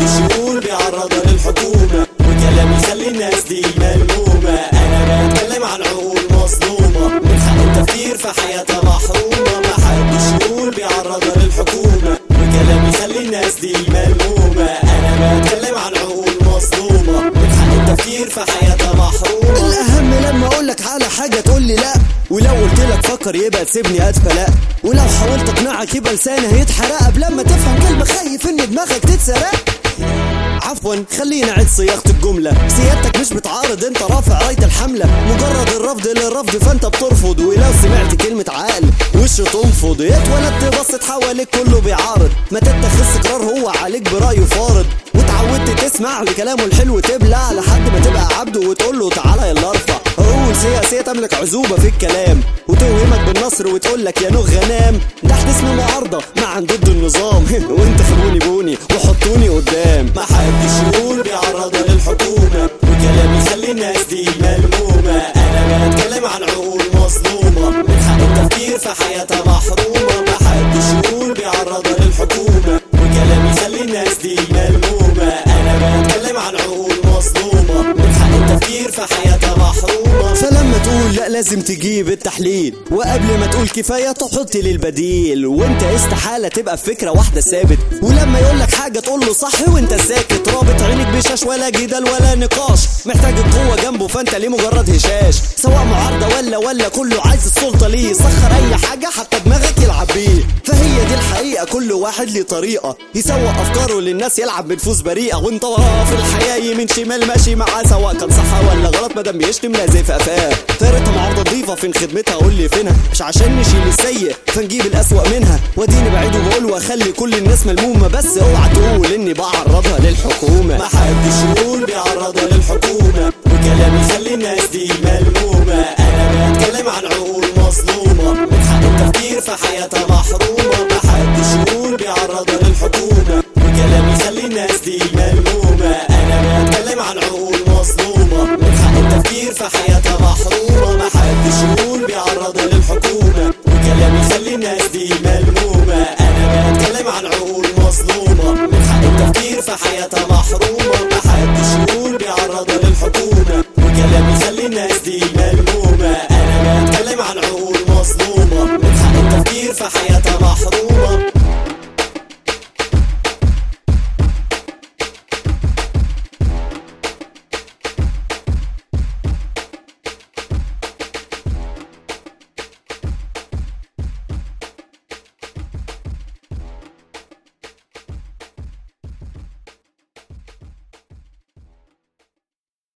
محدش يقول بيعرضها للحكومة وكلامي يخلي الناس دي ملمومة أنا بتكلم عن عقول مظلومة من حق التفكير في حياتها محرومة محدش يقول بيعرضها للحكومة وكلامي يخلي الناس دي ملمومة أنا بتكلم عن عقول مظلومة من حق التفكير في حياتها محرومة الاهم لما اقولك على حاجه تقول لي لا ولو قلت لك فكر يبقى تسيبني اتفلق ولو حاولت اقنعك يبقى لساني هيتحرق قبل ما تفهم كلمه خايف ان دماغك تتسرق عفوا خلينا نعيد صياغه الجمله سيادتك مش بتعارض انت رافع رايه الحمله مجرد الرفض للرفض فانت بترفض ولو سمعت كلمه عقل وش تنفض اتولدت بصت حواليك كله بيعارض ما تتخذ قرار هو عليك برايه فارض وتعودت تسمع لكلامه الحلو تبلع لحد ما تبقى عبده وتقول له تعالى يلا ارفع عقول سياسيه تملك عزوبه في الكلام وتوهمك بالنصر وتقول لك يا نوغ غنام ده اسم معارضه مع ضد النظام وانت خلوني بوني وحطوني قدام محدش يقول بيعرضها للحكومة وكلامي يخلي الناس دي ملمومة أنا بتكلم عن عقول مظلومة من حق التفكير في حياتها محرومة محدش يقول بيعرضها للحكومة وكلامي يخلي الناس دي ملمومة أنا بتكلم عن عقول مظلومة من حق التفكير في حياتها محرومة فلما تقول لا لازم تجيب التحليل وقبل ما تقول كفايه تحط لي البديل وانت استحاله تبقى في فكره واحده ثابت ولما يقول لك حاجه تقول له صح وانت ساكت رابط عينك بشاش ولا جدال ولا نقاش محتاج القوه جنبه فانت ليه مجرد هشاش سواء معارضه ولا ولا كله عايز السلطه ليه سخر اي حاجه حتى دماغك يلعب بيه فهي دي الحقيقه كل واحد ليه طريقه يسوق افكاره للناس يلعب بنفوس بريئه وانت وراه في الحياه يمين شمال ماشي معاه سواء كان صح ولا غلط مادام بيشتم لازق في قفاه طيرتها معارضه نضيفه فين خدمتها قول لي فينها مش عشان نشيل السيء فنجيب الاسوأ منها واديني بعيد وبقول واخلي كل الناس ملمومه بس اوعى تقول اني بعرضها للحكومه محدش يقول بيعرضها للحكومة وكلامي يخلي الناس دي ملمومة أنا بتكلم عن عقول مظلومة من حق التفكير في حياتها محرومة محدش يقول بيعرضها للحكومة وكلامي يخلي الناس دي ملمومة أنا بتكلم عن عقول مظلومة من حق التفكير في حياتها محرومة محدش يقول بيعرضها للحكومة وكلامي يخلي الناس دي ملمومة